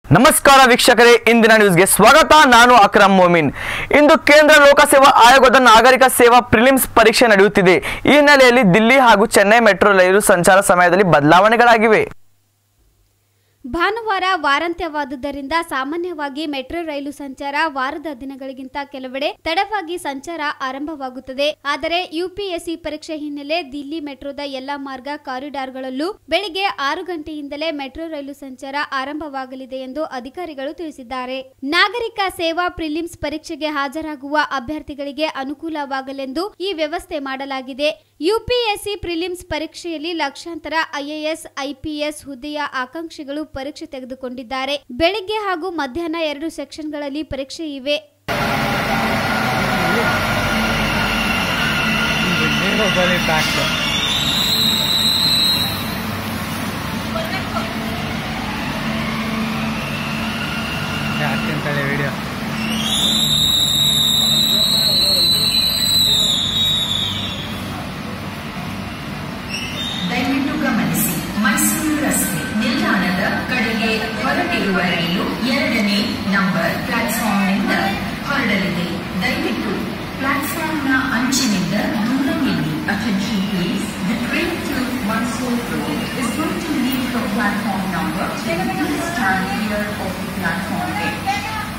ನಮಸ್ಕಾರ ವೀಕ್ಷಕರೇ ಇಂದಿನ ನ್ಯೂಸ್ಗೆ ಸ್ವಾಗತ ನಾನು ಅಕ್ರಮ್ ಮೋಮಿನ್ ಇಂದು ಕೇಂದ್ರ ಲೋಕಸೇವಾ ಆಯೋಗದ ನಾಗರಿಕ ಸೇವಾ ಪ್ರಿಲಿಮ್ಸ್ ಪರೀಕ್ಷೆ ನಡೆಯುತ್ತಿದೆ ಈ ಹಿನ್ನೆಲೆಯಲ್ಲಿ ದಿಲ್ಲಿ ಹಾಗೂ ಚೆನ್ನೈ ಮೆಟ್ರೋ ರೈಲು ಸಂಚಾರ ಸಮಯದಲ್ಲಿ ಬದಲಾವಣೆಗಳಾಗಿವೆ ಭಾನುವಾರ ವಾರಾಂತ್ಯವಾದುದರಿಂದ ಸಾಮಾನ್ಯವಾಗಿ ಮೆಟ್ರೋ ರೈಲು ಸಂಚಾರ ವಾರದ ದಿನಗಳಿಗಿಂತ ಕೆಲವೆಡೆ ತಡವಾಗಿ ಸಂಚಾರ ಆರಂಭವಾಗುತ್ತದೆ ಆದರೆ ಯುಪಿಎಸ್ಸಿ ಪರೀಕ್ಷೆ ಹಿನ್ನೆಲೆ ದಿಲ್ಲಿ ಮೆಟ್ರೋದ ಎಲ್ಲಾ ಮಾರ್ಗ ಕಾರಿಡಾರ್ಗಳಲ್ಲೂ ಬೆಳಿಗ್ಗೆ ಆರು ಗಂಟೆಯಿಂದಲೇ ಮೆಟ್ರೋ ರೈಲು ಸಂಚಾರ ಆರಂಭವಾಗಲಿದೆ ಎಂದು ಅಧಿಕಾರಿಗಳು ತಿಳಿಸಿದ್ದಾರೆ ನಾಗರಿಕ ಸೇವಾ ಪ್ರಿಲಿಮ್ಸ್ ಪರೀಕ್ಷೆಗೆ ಹಾಜರಾಗುವ ಅಭ್ಯರ್ಥಿಗಳಿಗೆ ಅನುಕೂಲವಾಗಲೆಂದು ಈ ವ್ಯವಸ್ಥೆ ಮಾಡಲಾಗಿದೆ ಯುಪಿಎಸ್ಸಿ ಪ್ರಿಲಿಮ್ಸ್ ಪರೀಕ್ಷೆಯಲ್ಲಿ ಲಕ್ಷಾಂತರ ಐಎಎಸ್ ಐಪಿಎಸ್ ಹುದ್ದೆಯ ಆಕಾಂಕ್ಷಿಗಳು ಪರೀಕ್ಷೆ ತೆಗೆದುಕೊಂಡಿದ್ದಾರೆ ಬೆಳಿಗ್ಗೆ ಹಾಗೂ ಮಧ್ಯಾಹ್ನ ಎರಡು ಸೆಕ್ಷನ್ಗಳಲ್ಲಿ ಪರೀಕ್ಷೆ ಇವೆ ಹಾಕ್ತಿಂತಾಳೆ ವಿಡಿಯೋ ದಯವಿಟ್ಟು ಗಮನಿಸಿ ಮೈಸೂರು ರಸ್ತೆ ನಿಲ್ದಾಣದ ಕಡೆಗೆ ಹೊರಟಿರುವ ರೈಲು ಎರಡನೇ ನಂಬರ್ ಪ್ಲಾಟ್ಫಾರ್ಮ್ನಿಂದ ಹೊರಡಲಿದೆ ದಯವಿಟ್ಟು ಪ್ಲಾಟ್ಫಾರ್ಮ್ನ ಅಂಚಿನಿಂದ ದೂರ ನಿಲ್ಲಿ attention please the train to Mysuru road is going to leave from platform number please stand here off the platform at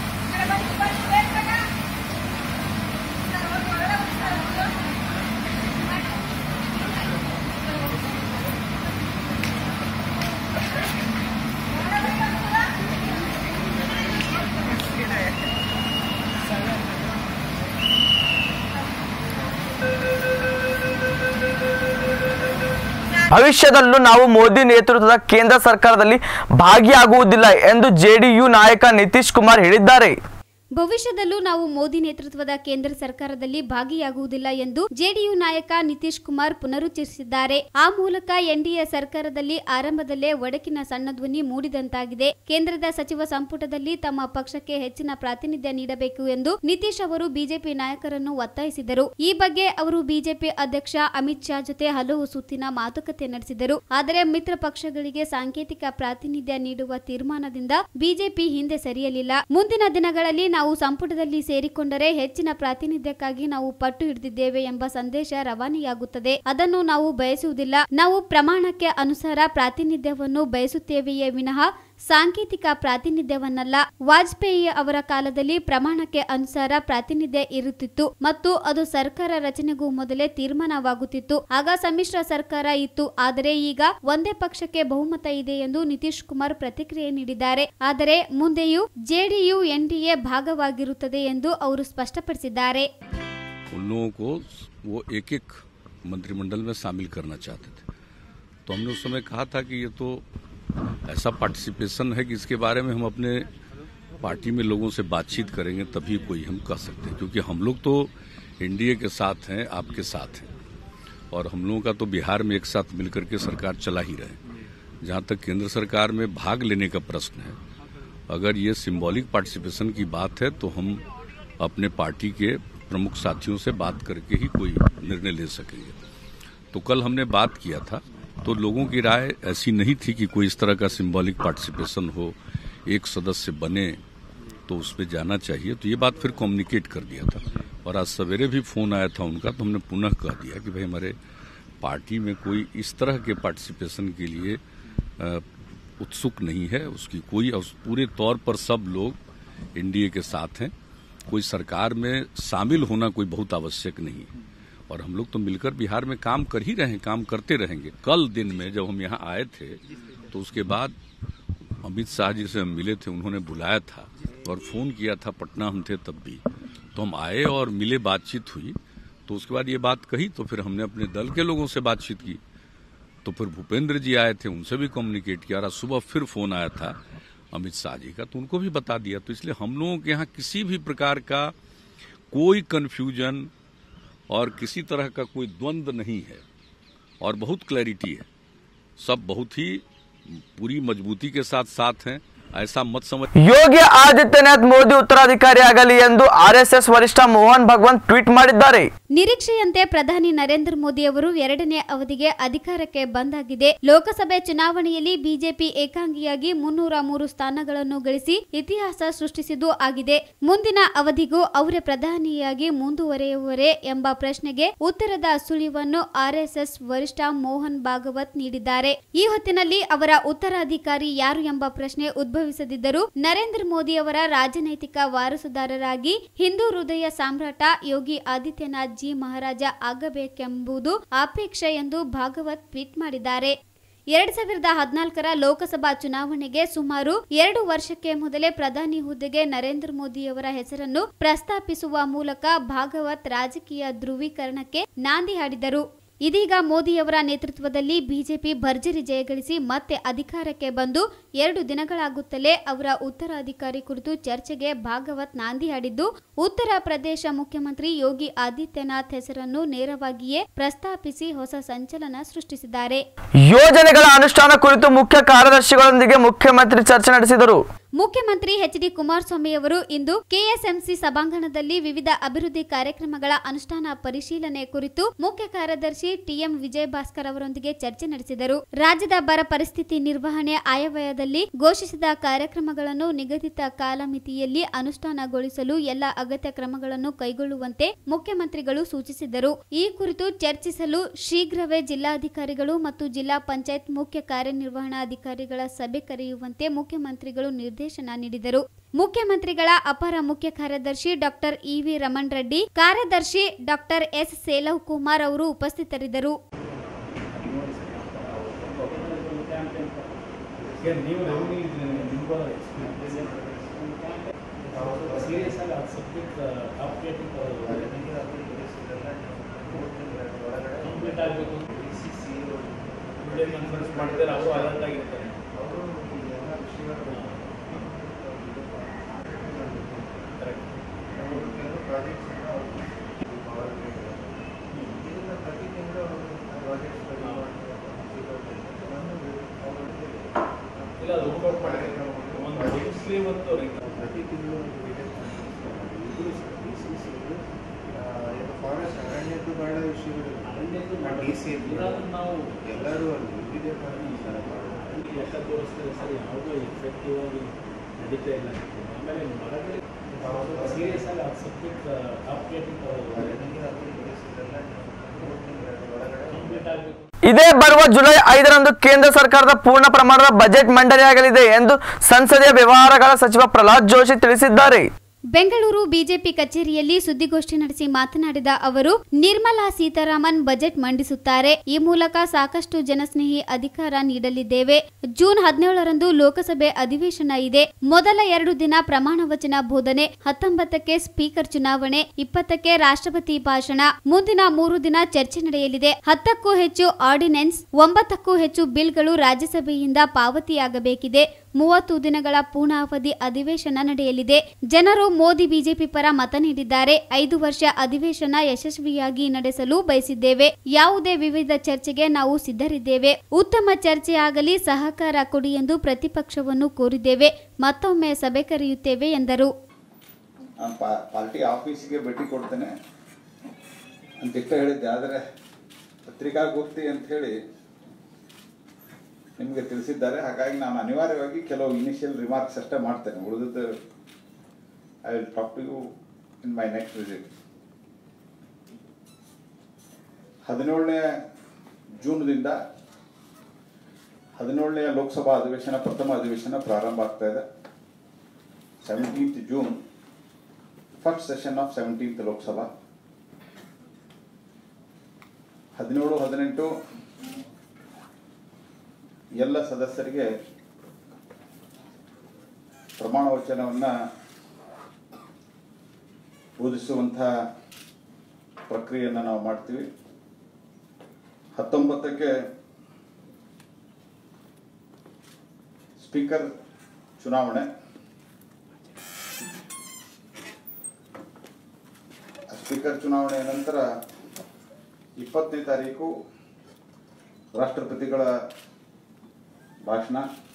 ಭವಿಷ್ಯದಲ್ಲೂ ನಾವು ಮೋದಿ ನೇತೃತ್ವದ ಕೇಂದ್ರ ಸರ್ಕಾರದಲ್ಲಿ ಭಾಗಿಯಾಗುವುದಿಲ್ಲ ಎಂದು ಜೆಡಿಯು ನಾಯಕ ನಿತೀಶ್ ಕುಮಾರ್ ಹೇಳಿದ್ದಾರೆ ಭವಿಷ್ಯದಲ್ಲೂ ನಾವು ಮೋದಿ ನೇತೃತ್ವದ ಕೇಂದ್ರ ಸರ್ಕಾರದಲ್ಲಿ ಭಾಗಿಯಾಗುವುದಿಲ್ಲ ಎಂದು ಜೆಡಿಯು ನಾಯಕ ನಿತೀಶ್ ಕುಮಾರ್ ಪುನರುಚ್ಚರಿಸಿದ್ದಾರೆ ಆ ಮೂಲಕ ಎನ್ಡಿಎ ಸರ್ಕಾರದಲ್ಲಿ ಆರಂಭದಲ್ಲೇ ಒಡಕಿನ ಸಣ್ಣ ಧ್ವನಿ ಮೂಡಿದಂತಾಗಿದೆ ಕೇಂದ್ರದ ಸಚಿವ ಸಂಪುಟದಲ್ಲಿ ತಮ್ಮ ಪಕ್ಷಕ್ಕೆ ಹೆಚ್ಚಿನ ಪ್ರಾತಿನಿಧ್ಯ ನೀಡಬೇಕು ಎಂದು ನಿತೀಶ್ ಅವರು ಬಿಜೆಪಿ ನಾಯಕರನ್ನು ಒತ್ತಾಯಿಸಿದರು ಈ ಬಗ್ಗೆ ಅವರು ಬಿಜೆಪಿ ಅಧ್ಯಕ್ಷ ಅಮಿತ್ ಶಾ ಜೊತೆ ಹಲವು ಸುತ್ತಿನ ಮಾತುಕತೆ ನಡೆಸಿದರು ಆದರೆ ಮಿತ್ರ ಪಕ್ಷಗಳಿಗೆ ಸಾಂಕೇತಿಕ ಪ್ರಾತಿನಿಧ್ಯ ನೀಡುವ ತೀರ್ಮಾನದಿಂದ ಬಿಜೆಪಿ ಹಿಂದೆ ಸರಿಯಲಿಲ್ಲ ಮುಂದಿನ ದಿನಗಳಲ್ಲಿ ನಾವು ಸಂಪುಟದಲ್ಲಿ ಸೇರಿಕೊಂಡರೆ ಹೆಚ್ಚಿನ ಪ್ರಾತಿನಿಧ್ಯಕ್ಕಾಗಿ ನಾವು ಪಟ್ಟು ಹಿಡಿದಿದ್ದೇವೆ ಎಂಬ ಸಂದೇಶ ರವಾನೆಯಾಗುತ್ತದೆ ಅದನ್ನು ನಾವು ಬಯಸುವುದಿಲ್ಲ ನಾವು ಪ್ರಮಾಣಕ್ಕೆ ಅನುಸಾರ ಪ್ರಾತಿನಿಧ್ಯವನ್ನು ಬಯಸುತ್ತೇವೆಯೇ ವಿನಃ ಸಾಂಕೇತಿಕ ಪ್ರಾತಿನಿಧ್ಯವನ್ನಲ್ಲ ವಾಜಪೇಯಿ ಅವರ ಕಾಲದಲ್ಲಿ ಪ್ರಮಾಣಕ್ಕೆ ಅನುಸಾರ ಪ್ರಾತಿನಿಧ್ಯ ಇರುತ್ತಿತ್ತು ಮತ್ತು ಅದು ಸರ್ಕಾರ ರಚನೆಗೂ ಮೊದಲೇ ತೀರ್ಮಾನವಾಗುತ್ತಿತ್ತು ಆಗ ಸಮ್ಮಿಶ್ರ ಸರ್ಕಾರ ಇತ್ತು ಆದರೆ ಈಗ ಒಂದೇ ಪಕ್ಷಕ್ಕೆ ಬಹುಮತ ಇದೆ ಎಂದು ನಿತೀಶ್ ಕುಮಾರ್ ಪ್ರತಿಕ್ರಿಯೆ ನೀಡಿದ್ದಾರೆ ಆದರೆ ಮುಂದೆಯೂ ಜೆಡಿಯು ಎನ್ಡಿಎ ಭಾಗವಾಗಿರುತ್ತದೆ ಎಂದು ಅವರು ಸ್ಪಷ್ಟಪಡಿಸಿದ್ದಾರೆ उन लोगों को वो एक एक मंत्रिमंडल में शामिल करना चाहते थे तो हमने उस समय कहा था कि ये तो ऐसा पार्टिसिपेशन है कि इसके बारे में हम अपने पार्टी में लोगों से बातचीत करेंगे तभी कोई हम कह सकते हैं क्योंकि हम लोग तो एनडीए के साथ हैं आपके साथ हैं और हम लोगों का तो बिहार में एक साथ मिलकर के सरकार चला ही रहे जहां तक केंद्र सरकार में भाग लेने का प्रश्न है अगर ये सिंबॉलिक पार्टिसिपेशन की बात है तो हम अपने पार्टी के प्रमुख साथियों से बात करके ही कोई निर्णय ले सकेंगे तो कल हमने बात किया था तो लोगों की राय ऐसी नहीं थी कि कोई इस तरह का सिंबॉलिक पार्टिसिपेशन हो एक सदस्य बने तो उस पर जाना चाहिए तो ये बात फिर कम्युनिकेट कर दिया था और आज सवेरे भी फोन आया था उनका तो हमने पुनः कह दिया कि भाई हमारे पार्टी में कोई इस तरह के पार्टिसिपेशन के लिए अ, उत्सुक नहीं है उसकी कोई उस पूरे तौर पर सब लोग एनडीए के साथ हैं कोई सरकार में शामिल होना कोई बहुत आवश्यक नहीं है और हम लोग तो मिलकर बिहार में काम कर ही रहे हैं काम करते रहेंगे कल दिन में जब हम यहाँ आए थे तो उसके बाद अमित शाह जी से हम मिले थे उन्होंने बुलाया था और फोन किया था पटना हम थे तब भी तो हम आए और मिले बातचीत हुई तो उसके बाद ये बात कही तो फिर हमने अपने दल के लोगों से बातचीत की तो फिर भूपेंद्र जी आए थे उनसे भी कम्युनिकेट किया और आज सुबह फिर फोन आया था अमित शाह जी का तो उनको भी बता दिया तो इसलिए हम लोगों के यहाँ किसी भी प्रकार का कोई कंफ्यूजन और किसी तरह का कोई द्वंद्व नहीं है और बहुत क्लैरिटी है सब बहुत ही पूरी मजबूती के साथ साथ हैं ऐसा मत समझ ಯೋಗಿ ಆದಿತ್ಯನಾಥ್ ಮೋದಿ ಉತ್ತರಾಧಿಕಾರಿಯಾಗಲಿ ಎಂದು ಆರ್ಎಸ್ಎಸ್ ವರಿಷ್ಠ ಮೋಹನ್ ಭಗವಂತ್ ಟ್ವೀಟ್ ಮಾಡಿದ್ದಾರೆ ನಿರೀಕ್ಷೆಯಂತೆ ಪ್ರಧಾನಿ ನರೇಂದ್ರ ಮೋದಿ ಅವರು ಎರಡನೇ ಅವಧಿಗೆ ಅಧಿಕಾರಕ್ಕೆ ಬಂದಾಗಿದೆ ಲೋಕಸಭೆ ಚುನಾವಣೆಯಲ್ಲಿ ಬಿಜೆಪಿ ಏಕಾಂಗಿಯಾಗಿ ಮುನ್ನೂರ ಮೂರು ಸ್ಥಾನಗಳನ್ನು ಗಳಿಸಿ ಇತಿಹಾಸ ಸೃಷ್ಟಿಸಿದ್ದು ಆಗಿದೆ ಮುಂದಿನ ಅವಧಿಗೂ ಅವರೇ ಪ್ರಧಾನಿಯಾಗಿ ಮುಂದುವರೆಯುವರೇ ಎಂಬ ಪ್ರಶ್ನೆಗೆ ಉತ್ತರದ ಸುಳಿವನ್ನು ಆರ್ಎಸ್ಎಸ್ ವರಿಷ್ಠ ಮೋಹನ್ ಭಾಗವತ್ ನೀಡಿದ್ದಾರೆ ಈ ಹೊತ್ತಿನಲ್ಲಿ ಅವರ ಉತ್ತರಾಧಿಕಾರಿ ಯಾರು ಎಂಬ ಪ್ರಶ್ನೆ ಉದ್ಭವಿಸದಿದ್ದರೂ ನರೇಂದ್ರ ಮೋದಿ ಅವರ ರಾಜನೈತಿಕ ವಾರಸುದಾರರಾಗಿ ಹಿಂದೂ ಹೃದಯ ಸಾಮ್ರಾಟ ಯೋಗಿ ಆದಿತ್ಯನಾಥ್ ಜಿ ಮಹಾರಾಜ ಆಗಬೇಕೆಂಬುದು ಅಪೇಕ್ಷೆ ಎಂದು ಭಾಗವತ್ ಟ್ವೀಟ್ ಮಾಡಿದ್ದಾರೆ ಎರಡ್ ಸಾವಿರದ ಹದಿನಾಲ್ಕರ ಲೋಕಸಭಾ ಚುನಾವಣೆಗೆ ಸುಮಾರು ಎರಡು ವರ್ಷಕ್ಕೆ ಮೊದಲೇ ಪ್ರಧಾನಿ ಹುದ್ದೆಗೆ ನರೇಂದ್ರ ಮೋದಿಯವರ ಹೆಸರನ್ನು ಪ್ರಸ್ತಾಪಿಸುವ ಮೂಲಕ ಭಾಗವತ್ ರಾಜಕೀಯ ಧ್ರುವೀಕರಣಕ್ಕೆ ನಾಂದಿ ಹಾಡಿದರು ಇದೀಗ ಮೋದಿಯವರ ನೇತೃತ್ವದಲ್ಲಿ ಬಿಜೆಪಿ ಭರ್ಜರಿ ಜಯಗಳಿಸಿ ಮತ್ತೆ ಅಧಿಕಾರಕ್ಕೆ ಬಂದು ಎರಡು ದಿನಗಳಾಗುತ್ತಲೇ ಅವರ ಉತ್ತರಾಧಿಕಾರಿ ಕುರಿತು ಚರ್ಚೆಗೆ ಭಾಗವತ್ ನಾಂದಿ ಹಾಡಿದ್ದು ಉತ್ತರ ಪ್ರದೇಶ ಮುಖ್ಯಮಂತ್ರಿ ಯೋಗಿ ಆದಿತ್ಯನಾಥ್ ಹೆಸರನ್ನು ನೇರವಾಗಿಯೇ ಪ್ರಸ್ತಾಪಿಸಿ ಹೊಸ ಸಂಚಲನ ಸೃಷ್ಟಿಸಿದ್ದಾರೆ ಯೋಜನೆಗಳ ಅನುಷ್ಠಾನ ಕುರಿತು ಮುಖ್ಯ ಕಾರ್ಯದರ್ಶಿಗಳೊಂದಿಗೆ ಮುಖ್ಯಮಂತ್ರಿ ಚರ್ಚೆ ನಡೆಸಿದರು ಮುಖ್ಯಮಂತ್ರಿ ಎಚ್ ಡಿ ಕುಮಾರಸ್ವಾಮಿ ಅವರು ಇಂದು ಕೆಎಸ್ಎಂಸಿ ಸಭಾಂಗಣದಲ್ಲಿ ವಿವಿಧ ಅಭಿವೃದ್ಧಿ ಕಾರ್ಯಕ್ರಮಗಳ ಅನುಷ್ಠಾನ ಪರಿಶೀಲನೆ ಕುರಿತು ಮುಖ್ಯ ಕಾರ್ಯದರ್ಶಿ ಟಿಎಂ ವಿಜಯ್ ಭಾಸ್ಕರ್ ಅವರೊಂದಿಗೆ ಚರ್ಚೆ ನಡೆಸಿದರು ರಾಜ್ಯದ ಬರ ಪರಿಸ್ಥಿತಿ ನಿರ್ವಹಣೆ ಆಯವ್ಯಯದಲ್ಲಿ ಘೋಷಿಸಿದ ಕಾರ್ಯಕ್ರಮಗಳನ್ನು ನಿಗದಿತ ಕಾಲಮಿತಿಯಲ್ಲಿ ಅನುಷ್ಠಾನಗೊಳಿಸಲು ಎಲ್ಲ ಅಗತ್ಯ ಕ್ರಮಗಳನ್ನು ಕೈಗೊಳ್ಳುವಂತೆ ಮುಖ್ಯಮಂತ್ರಿಗಳು ಸೂಚಿಸಿದರು ಈ ಕುರಿತು ಚರ್ಚಿಸಲು ಶೀಘ್ರವೇ ಜಿಲ್ಲಾಧಿಕಾರಿಗಳು ಮತ್ತು ಜಿಲ್ಲಾ ಪಂಚಾಯತ್ ಮುಖ್ಯ ಕಾರ್ಯನಿರ್ವಹಣಾಧಿಕಾರಿಗಳ ಸಭೆ ಕರೆಯುವಂತೆ ಮುಖ್ಯಮಂತ್ರಿಗಳು ನಿರ್ದೇಶನ ನೀಡಿದರು ಮುಖ್ಯಮಂತ್ರಿಗಳ ಅಪರ ಮುಖ್ಯ ಕಾರ್ಯದರ್ಶಿ ಡಾಕ್ಟರ್ ಇವಿ ರಮಣ್ ರೆಡ್ಡಿ ಕಾರ್ಯದರ್ಶಿ ಡಾಕ್ಟರ್ ಎಸ್ ಸೇಲವ್ ಕುಮಾರ್ ಅವರು ಉಪಸ್ಥಿತರಿದ್ದರು ನೀವು ರೆವಿನ್ಯೂ ನಿಮ್ಗೂ ಸೀರಿಯಸ್ ಆಗಿ ಅದು ಸಬ್ಜೆಕ್ಟ್ ಅಪ್ಡೇಟಿಂಗ್ ಕಂಪ್ಲೀಟ್ ಆಗಬೇಕು ಒಳ್ಳೆ ಕನ್ಫರೆನ್ಸ್ ಮಾಡಿದ್ರೆ ಅವರು ಅಲರ್ಟ್ ಆಗಿರ್ತಾರೆ ಇಲ್ಲ ಅದು ವರ್ಕೌಟ್ ಮಾಡಿದ್ರೆ ಒಂದು ಡಿಸ್ಲಿ ಮತ್ತು ಪ್ರತಿ ತಿಂಗಳು ಫಾರೆಸ್ಟ್ ಅರಣ್ಯದ್ದು ಬಹಳ ವಿಷಯಗಳಿವೆ ಅರಣ್ಯದ್ದು ಡಿ ಸಿ ಇದಾದ್ರೂ ನಾವು ಎಲ್ಲರೂ ಅಲ್ಲಿ ವಿವಿಧ ಕಾರಣ ಲೆಕ್ಕ ತೋರಿಸಿದ್ರೆ ಸರ್ ಯಾವುದೋ ಎಫೆಕ್ಟಿವ್ ಆಗಿ ನಡೀತಾ ಇಲ್ಲ ಆಮೇಲೆ ಮರಗಳಿಗೆ ಸೀರಿಯಸ್ ಆಗಿ ಅದು ಸಬ್ಜೆಕ್ಟ್ ಅಪ್ಡೇಟಿಂಗ್ ಕಂಪ್ಲೀಟ್ ಆಗಬೇಕು ಇದೇ ಬರುವ ಜುಲೈ ಐದರಂದು ಕೇಂದ್ರ ಸರ್ಕಾರದ ಪೂರ್ಣ ಪ್ರಮಾಣದ ಬಜೆಟ್ ಮಂಡನೆಯಾಗಲಿದೆ ಎಂದು ಸಂಸದೀಯ ವ್ಯವಹಾರಗಳ ಸಚಿವ ಪ್ರಹ್ಲಾದ್ ಜೋಶಿ ತಿಳಿಸಿದ್ದಾರೆ ಬೆಂಗಳೂರು ಬಿಜೆಪಿ ಕಚೇರಿಯಲ್ಲಿ ಸುದ್ದಿಗೋಷ್ಠಿ ನಡೆಸಿ ಮಾತನಾಡಿದ ಅವರು ನಿರ್ಮಲಾ ಸೀತಾರಾಮನ್ ಬಜೆಟ್ ಮಂಡಿಸುತ್ತಾರೆ ಈ ಮೂಲಕ ಸಾಕಷ್ಟು ಜನಸ್ನೇಹಿ ಅಧಿಕಾರ ನೀಡಲಿದ್ದೇವೆ ಜೂನ್ ಹದಿನೇಳರಂದು ಲೋಕಸಭೆ ಅಧಿವೇಶನ ಇದೆ ಮೊದಲ ಎರಡು ದಿನ ಪ್ರಮಾಣ ವಚನ ಬೋಧನೆ ಹತ್ತೊಂಬತ್ತಕ್ಕೆ ಸ್ಪೀಕರ್ ಚುನಾವಣೆ ಇಪ್ಪತ್ತಕ್ಕೆ ರಾಷ್ಟ್ರಪತಿ ಭಾಷಣ ಮುಂದಿನ ಮೂರು ದಿನ ಚರ್ಚೆ ನಡೆಯಲಿದೆ ಹತ್ತಕ್ಕೂ ಹೆಚ್ಚು ಆರ್ಡಿನೆನ್ಸ್ ಒಂಬತ್ತಕ್ಕೂ ಹೆಚ್ಚು ಬಿಲ್ಗಳು ರಾಜ್ಯಸಭೆಯಿಂದ ಪಾವತಿಯಾಗಬೇಕಿದೆ ಮೂವತ್ತು ದಿನಗಳ ಪೂರ್ಣಾವಧಿ ಅಧಿವೇಶನ ನಡೆಯಲಿದೆ ಜನರು ಮೋದಿ ಬಿಜೆಪಿ ಪರ ಮತ ನೀಡಿದ್ದಾರೆ ಐದು ವರ್ಷ ಅಧಿವೇಶನ ಯಶಸ್ವಿಯಾಗಿ ನಡೆಸಲು ಬಯಸಿದ್ದೇವೆ ಯಾವುದೇ ವಿವಿಧ ಚರ್ಚೆಗೆ ನಾವು ಸಿದ್ಧರಿದ್ದೇವೆ ಉತ್ತಮ ಚರ್ಚೆಯಾಗಲಿ ಸಹಕಾರ ಕೊಡಿ ಎಂದು ಪ್ರತಿಪಕ್ಷವನ್ನು ಕೋರಿದ್ದೇವೆ ಮತ್ತೊಮ್ಮೆ ಸಭೆ ಕರೆಯುತ್ತೇವೆ ಎಂದರು ನಾನು ಪಾ ಪಾರ್ಟಿ ಆಫೀಸಿಗೆ ಭೇಟಿ ಕೊಡ್ತೇನೆ ಅಂತಿಷ್ಟ ಹೇಳಿದ್ದೆ ಆದರೆ ಪತ್ರಿಕಾಗೋಷ್ಠಿ ಅಂತ ಹೇಳಿ ನಿಮಗೆ ತಿಳಿಸಿದ್ದಾರೆ ಹಾಗಾಗಿ ನಾನು ಅನಿವಾರ್ಯವಾಗಿ ಕೆಲವು ಇನಿಷಿಯಲ್ ರಿಮಾರ್ಕ್ಸ್ ಅಷ್ಟೇ ಮಾಡ್ತೇನೆ ಉಳಿದದ್ದು I will talk to you in my next visit ಹದಿನೇಳನೇ ಜೂನ್ದಿಂದ ಹದಿನೇಳನೆಯ ಲೋಕಸಭಾ ಅಧಿವೇಶನ ಪ್ರಥಮ ಅಧಿವೇಶನ ಪ್ರಾರಂಭ ಆಗ್ತಾ ಇದೆ seventeenth June first session of seventeenth Lok Sabha ಹದಿನೇಳು ಹದಿನೆಂಟು ಎಲ್ಲ ಸದಸ್ಯರಿಗೆ ಪ್ರಮಾಣ ವಚನವನ್ನು ಬೋಧಿಸುವಂಥ ಪ್ರಕ್ರಿಯೆಯನ್ನು ನಾವು ಮಾಡ್ತೀವಿ ಹತ್ತೊಂಬತ್ತಕ್ಕೆ ಸ್ಪೀಕರ್ ಚುನಾವಣೆ ಸ್ಪೀಕರ್ ಚುನಾವಣೆಯ ನಂತರ ಇಪ್ಪತ್ತನೇ ತಾರೀಕು ರಾಷ್ಟ್ರಪತಿಗಳ ಭಾಷಣ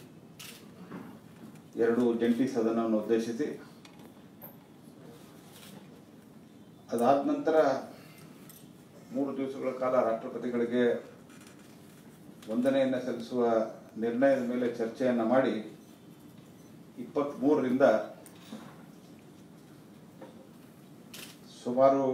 ಎರಡು ಜಂಟಿ ಸದನವನ್ನು ಉದ್ದೇಶಿಸಿ ಅದಾದ ನಂತರ ಮೂರು ದಿವಸಗಳ ಕಾಲ ರಾಷ್ಟ್ರಪತಿಗಳಿಗೆ ವಂದನೆಯನ್ನು ಸಲ್ಲಿಸುವ ನಿರ್ಣಯದ ಮೇಲೆ ಚರ್ಚೆಯನ್ನು ಮಾಡಿ ಇಪ್ಪತ್ತ್ಮೂರರಿಂದ ಸುಮಾರು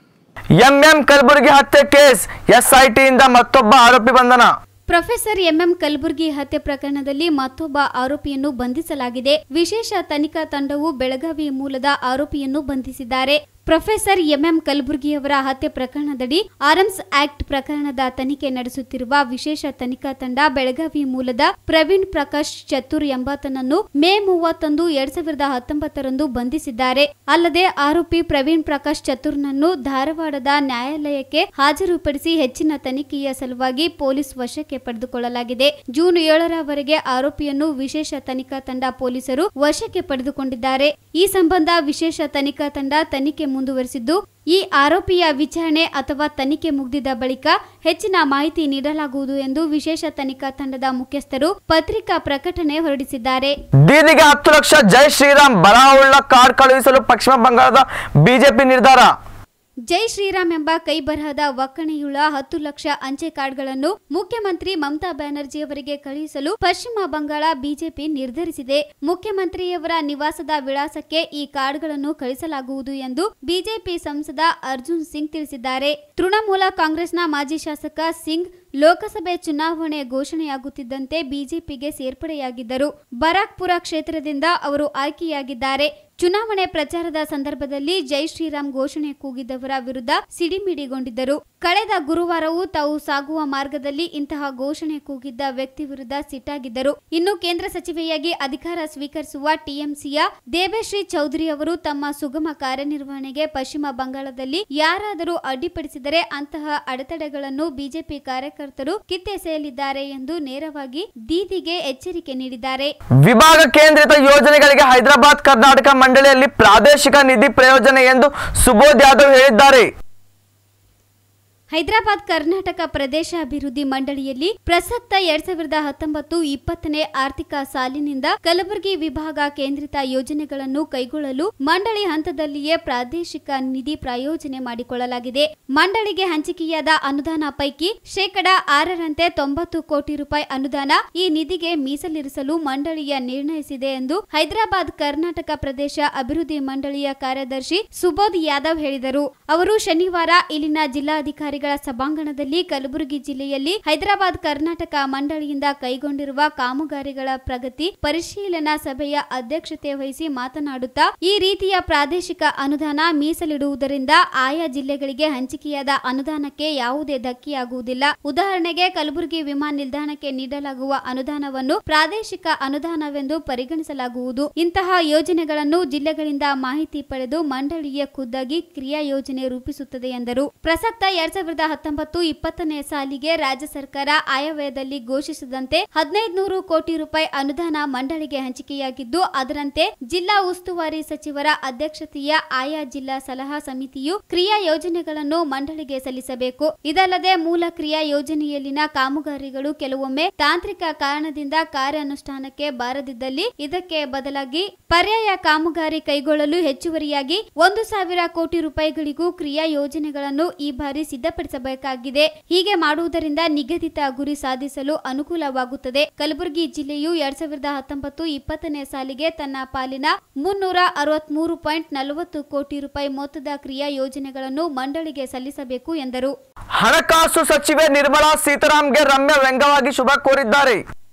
ಎಂಎಂ ಕಲಬುರಗಿ ಹತ್ಯೆ ಕೇಸ್ ಎಸ್ಐಟಿಯಿಂದ ಮತ್ತೊಬ್ಬ ಆರೋಪಿ ಬಂಧನ ಪ್ರೊಫೆಸರ್ ಎಂಎಂ ಕಲಬುರ್ಗಿ ಹತ್ಯೆ ಪ್ರಕರಣದಲ್ಲಿ ಮತ್ತೊಬ್ಬ ಆರೋಪಿಯನ್ನು ಬಂಧಿಸಲಾಗಿದೆ ವಿಶೇಷ ತನಿಖಾ ತಂಡವು ಬೆಳಗಾವಿ ಮೂಲದ ಆರೋಪಿಯನ್ನು ಬಂಧಿಸಿದ್ದಾರೆ ಪ್ರೊಫೆಸರ್ ಎಂಎಂ ಕಲಬುರ್ಗಿಯವರ ಹತ್ಯೆ ಪ್ರಕರಣದಡಿ ಆರ್ಮ್ಸ್ ಆಕ್ಟ್ ಪ್ರಕರಣದ ತನಿಖೆ ನಡೆಸುತ್ತಿರುವ ವಿಶೇಷ ತನಿಖಾ ತಂಡ ಬೆಳಗಾವಿ ಮೂಲದ ಪ್ರವೀಣ್ ಪ್ರಕಾಶ್ ಚತುರ್ ಎಂಬಾತನನ್ನು ಮೇ ಮೂವತ್ತೊಂದು ಎರಡ್ ಸಾವಿರದ ಹತ್ತೊಂಬತ್ತರಂದು ಬಂಧಿಸಿದ್ದಾರೆ ಅಲ್ಲದೆ ಆರೋಪಿ ಪ್ರವೀಣ್ ಪ್ರಕಾಶ್ ಚತುರ್ನನ್ನು ಧಾರವಾಡದ ನ್ಯಾಯಾಲಯಕ್ಕೆ ಹಾಜರುಪಡಿಸಿ ಹೆಚ್ಚಿನ ತನಿಖೆಯ ಸಲುವಾಗಿ ಪೊಲೀಸ್ ವಶಕ್ಕೆ ಪಡೆದುಕೊಳ್ಳಲಾಗಿದೆ ಜೂನ್ ಏಳರವರೆಗೆ ಆರೋಪಿಯನ್ನು ವಿಶೇಷ ತನಿಖಾ ತಂಡ ಪೊಲೀಸರು ವಶಕ್ಕೆ ಪಡೆದುಕೊಂಡಿದ್ದಾರೆ ಈ ಸಂಬಂಧ ವಿಶೇಷ ತನಿಖಾ ತಂಡ ತನಿಖೆ ಮುಂದುವರೆಸಿದ್ದು ಈ ಆರೋಪಿಯ ವಿಚಾರಣೆ ಅಥವಾ ತನಿಖೆ ಮುಗಿದಿದ ಬಳಿಕ ಹೆಚ್ಚಿನ ಮಾಹಿತಿ ನೀಡಲಾಗುವುದು ಎಂದು ವಿಶೇಷ ತನಿಖಾ ತಂಡದ ಮುಖ್ಯಸ್ಥರು ಪತ್ರಿಕಾ ಪ್ರಕಟಣೆ ಹೊರಡಿಸಿದ್ದಾರೆ ದೀದಿಗೆ ಹತ್ತು ಲಕ್ಷ ಜೈ ಶ್ರೀರಾಮ್ ಬರಹವುಳ್ಳ ಕಾರ್ಡ್ ಕಳುಹಿಸಲು ಪಶ್ಚಿಮ ಬಂಗಾಳದ ಬಿಜೆಪಿ ನಿರ್ಧಾರ ಜೈ ಶ್ರೀರಾಮ್ ಎಂಬ ಕೈ ಬರಹದ ಒಕ್ಕಣೆಯುಳ್ಳ ಹತ್ತು ಲಕ್ಷ ಅಂಚೆ ಕಾರ್ಡ್ಗಳನ್ನು ಮುಖ್ಯಮಂತ್ರಿ ಮಮತಾ ಬ್ಯಾನರ್ಜಿ ಅವರಿಗೆ ಕಳುಹಿಸಲು ಪಶ್ಚಿಮ ಬಂಗಾಳ ಬಿಜೆಪಿ ನಿರ್ಧರಿಸಿದೆ ಮುಖ್ಯಮಂತ್ರಿಯವರ ನಿವಾಸದ ವಿಳಾಸಕ್ಕೆ ಈ ಕಾರ್ಡ್ಗಳನ್ನು ಕಳಿಸಲಾಗುವುದು ಎಂದು ಬಿಜೆಪಿ ಸಂಸದ ಅರ್ಜುನ್ ಸಿಂಗ್ ತಿಳಿಸಿದ್ದಾರೆ ತೃಣಮೂಲ ಕಾಂಗ್ರೆಸ್ನ ಮಾಜಿ ಶಾಸಕ ಸಿಂಗ್ ಲೋಕಸಭೆ ಚುನಾವಣೆ ಘೋಷಣೆಯಾಗುತ್ತಿದ್ದಂತೆ ಬಿಜೆಪಿಗೆ ಸೇರ್ಪಡೆಯಾಗಿದ್ದರು ಬರಾಕ್ಪುರ ಕ್ಷೇತ್ರದಿಂದ ಅವರು ಆಯ್ಕೆಯಾಗಿದ್ದಾರೆ ಚುನಾವಣೆ ಪ್ರಚಾರದ ಸಂದರ್ಭದಲ್ಲಿ ಜೈ ಶ್ರೀರಾಮ್ ಘೋಷಣೆ ಕೂಗಿದವರ ವಿರುದ್ಧ ಸಿಡಿಮಿಡಿಗೊಂಡಿದ್ದರು ಕಳೆದ ಗುರುವಾರವೂ ತಾವು ಸಾಗುವ ಮಾರ್ಗದಲ್ಲಿ ಇಂತಹ ಘೋಷಣೆ ಕೂಗಿದ್ದ ವ್ಯಕ್ತಿ ವಿರುದ್ಧ ಸಿಟ್ಟಾಗಿದ್ದರು ಇನ್ನು ಕೇಂದ್ರ ಸಚಿವೆಯಾಗಿ ಅಧಿಕಾರ ಸ್ವೀಕರಿಸುವ ಟಿಎಂಸಿಯ ದೇವೇಶ್ರೀ ಚೌಧರಿ ಅವರು ತಮ್ಮ ಸುಗಮ ಕಾರ್ಯನಿರ್ವಹಣೆಗೆ ಪಶ್ಚಿಮ ಬಂಗಾಳದಲ್ಲಿ ಯಾರಾದರೂ ಅಡ್ಡಿಪಡಿಸಿದರೆ ಅಂತಹ ಅಡೆತಡೆಗಳನ್ನು ಬಿಜೆಪಿ ಕಾರ್ಯಕರ್ತರು ಕಿತ್ತೆಸೆಯಲಿದ್ದಾರೆ ಎಂದು ನೇರವಾಗಿ ದೀದಿಗೆ ಎಚ್ಚರಿಕೆ ನೀಡಿದ್ದಾರೆ ವಿಭಾಗ ಕೇಂದ್ರಿತ ಯೋಜನೆಗಳಿಗೆ ಹೈದರಾಬಾದ್ ಕರ್ನಾಟಕ ಮಂಡಳಿಯಲ್ಲಿ ಪ್ರಾದೇಶಿಕ ನಿಧಿ ಪ್ರಯೋಜನ ಎಂದು ಸುಬೋಧ್ ಯಾದವ್ ಹೇಳಿದ್ದಾರೆ ಹೈದರಾಬಾದ್ ಕರ್ನಾಟಕ ಪ್ರದೇಶ ಅಭಿವೃದ್ಧಿ ಮಂಡಳಿಯಲ್ಲಿ ಪ್ರಸಕ್ತ ಎರಡ್ ಸಾವಿರದ ಹತ್ತೊಂಬತ್ತು ಇಪ್ಪತ್ತನೇ ಆರ್ಥಿಕ ಸಾಲಿನಿಂದ ಕಲಬುರಗಿ ವಿಭಾಗ ಕೇಂದ್ರಿತ ಯೋಜನೆಗಳನ್ನು ಕೈಗೊಳ್ಳಲು ಮಂಡಳಿ ಹಂತದಲ್ಲಿಯೇ ಪ್ರಾದೇಶಿಕ ನಿಧಿ ಪ್ರಾಯೋಜನೆ ಮಾಡಿಕೊಳ್ಳಲಾಗಿದೆ ಮಂಡಳಿಗೆ ಹಂಚಿಕೆಯಾದ ಅನುದಾನ ಪೈಕಿ ಶೇಕಡಾ ಆರರಂತೆ ತೊಂಬತ್ತು ಕೋಟಿ ರೂಪಾಯಿ ಅನುದಾನ ಈ ನಿಧಿಗೆ ಮೀಸಲಿರಿಸಲು ಮಂಡಳಿಯ ನಿರ್ಣಯಿಸಿದೆ ಎಂದು ಹೈದರಾಬಾದ್ ಕರ್ನಾಟಕ ಪ್ರದೇಶ ಅಭಿವೃದ್ಧಿ ಮಂಡಳಿಯ ಕಾರ್ಯದರ್ಶಿ ಸುಬೋಧ್ ಯಾದವ್ ಹೇಳಿದರು ಅವರು ಶನಿವಾರ ಇಲ್ಲಿನ ಜಿಲ್ಲಾಧಿಕಾರಿಗಳ ಸಭಾಂಗಣದಲ್ಲಿ ಕಲಬುರಗಿ ಜಿಲ್ಲೆಯಲ್ಲಿ ಹೈದರಾಬಾದ್ ಕರ್ನಾಟಕ ಮಂಡಳಿಯಿಂದ ಕೈಗೊಂಡಿರುವ ಕಾಮಗಾರಿಗಳ ಪ್ರಗತಿ ಪರಿಶೀಲನಾ ಸಭೆಯ ಅಧ್ಯಕ್ಷತೆ ವಹಿಸಿ ಮಾತನಾಡುತ್ತಾ ಈ ರೀತಿಯ ಪ್ರಾದೇಶಿಕ ಅನುದಾನ ಮೀಸಲಿಡುವುದರಿಂದ ಆಯಾ ಜಿಲ್ಲೆಗಳಿಗೆ ಹಂಚಿಕೆಯಾದ ಅನುದಾನಕ್ಕೆ ಯಾವುದೇ ಧಕ್ಕೆಯಾಗುವುದಿಲ್ಲ ಉದಾಹರಣೆಗೆ ಕಲಬುರಗಿ ವಿಮಾನ ನಿಲ್ದಾಣಕ್ಕೆ ನೀಡಲಾಗುವ ಅನುದಾನವನ್ನು ಪ್ರಾದೇಶಿಕ ಅನುದಾನವೆಂದು ಪರಿಗಣಿಸಲಾಗುವುದು ಇಂತಹ ಯೋಜನೆಗಳನ್ನು ಜಿಲ್ಲೆಗಳಿಂದ ಮಾಹಿತಿ ಪಡೆದು ಮಂಡಳಿಯ ಖುದ್ದಾಗಿ ಕ್ರಿಯಾ ಯೋಜನೆ ರೂಪಿಸುತ್ತದೆ ಎಂದರು ಪ್ರಸಕ್ತ ಎರಡ್ ಸಾವಿರದ ಹತ್ತೊಂಬತ್ತು ಇಪ್ಪತ್ತನೇ ಸಾಲಿಗೆ ರಾಜ್ಯ ಸರ್ಕಾರ ಆಯವ್ಯಯದಲ್ಲಿ ಘೋಷಿಸಿದಂತೆ ಹದಿನೈದು ನೂರು ಕೋಟಿ ರೂಪಾಯಿ ಅನುದಾನ ಮಂಡಳಿಗೆ ಹಂಚಿಕೆಯಾಗಿದ್ದು ಅದರಂತೆ ಜಿಲ್ಲಾ ಉಸ್ತುವಾರಿ ಸಚಿವರ ಅಧ್ಯಕ್ಷತೆಯ ಆಯಾ ಜಿಲ್ಲಾ ಸಲಹಾ ಸಮಿತಿಯು ಕ್ರಿಯಾ ಯೋಜನೆಗಳನ್ನು ಮಂಡಳಿಗೆ ಸಲ್ಲಿಸಬೇಕು ಇದಲ್ಲದೆ ಮೂಲ ಕ್ರಿಯಾ ಯೋಜನೆಯಲ್ಲಿನ ಕಾಮಗಾರಿಗಳು ಕೆಲವೊಮ್ಮೆ ತಾಂತ್ರಿಕ ಕಾರಣದಿಂದ ಕಾರ್ಯಾನುಷ್ಠಾನಕ್ಕೆ ಬಾರದಿದ್ದಲ್ಲಿ ಇದಕ್ಕೆ ಬದಲಾಗಿ ಪರ್ಯಾಯ ಕಾಮಗಾರಿ ಕೈಗೊಳ್ಳಲು ಹೆಚ್ಚುವರಿಯಾಗಿ ಒಂದು ಸಾವಿರ ಕೋಟಿ ರೂಪಾಯಿಗಳಿಗೂ ಕ್ರಿಯಾ ಯೋಜನೆಗಳನ್ನು ಈ ಬಾರಿ ಸಿದ್ಧಪಡಿಸಬೇಕಾಗಿದೆ ಹೀಗೆ ಮಾಡುವುದರಿಂದ ನಿಗದಿತ ಗುರಿ ಸಾಧಿಸಲು ಅನುಕೂಲವಾಗುತ್ತದೆ ಕಲಬುರಗಿ ಜಿಲ್ಲೆಯು ಎರಡ್ ಸಾವಿರದ ಹತ್ತೊಂಬತ್ತು ಇಪ್ಪತ್ತನೇ ಸಾಲಿಗೆ ತನ್ನ ಪಾಲಿನ ಮುನ್ನೂರ ಅರವತ್ಮೂರು ಪಾಯಿಂಟ್ ನಲವತ್ತು ಕೋಟಿ ರೂಪಾಯಿ ಮೊತ್ತದ ಕ್ರಿಯಾ ಯೋಜನೆಗಳನ್ನು ಮಂಡಳಿಗೆ ಸಲ್ಲಿಸಬೇಕು ಎಂದರು ಹಣಕಾಸು ಸಚಿವೆ ನಿರ್ಮಲಾ ಸೀತಾರಾಮ್ಗೆ ರಮ್ಯಾ ವ್ಯಂಗ್ಯವಾಗಿ ಶುಭ ಕೋರಿದ್ದಾರೆ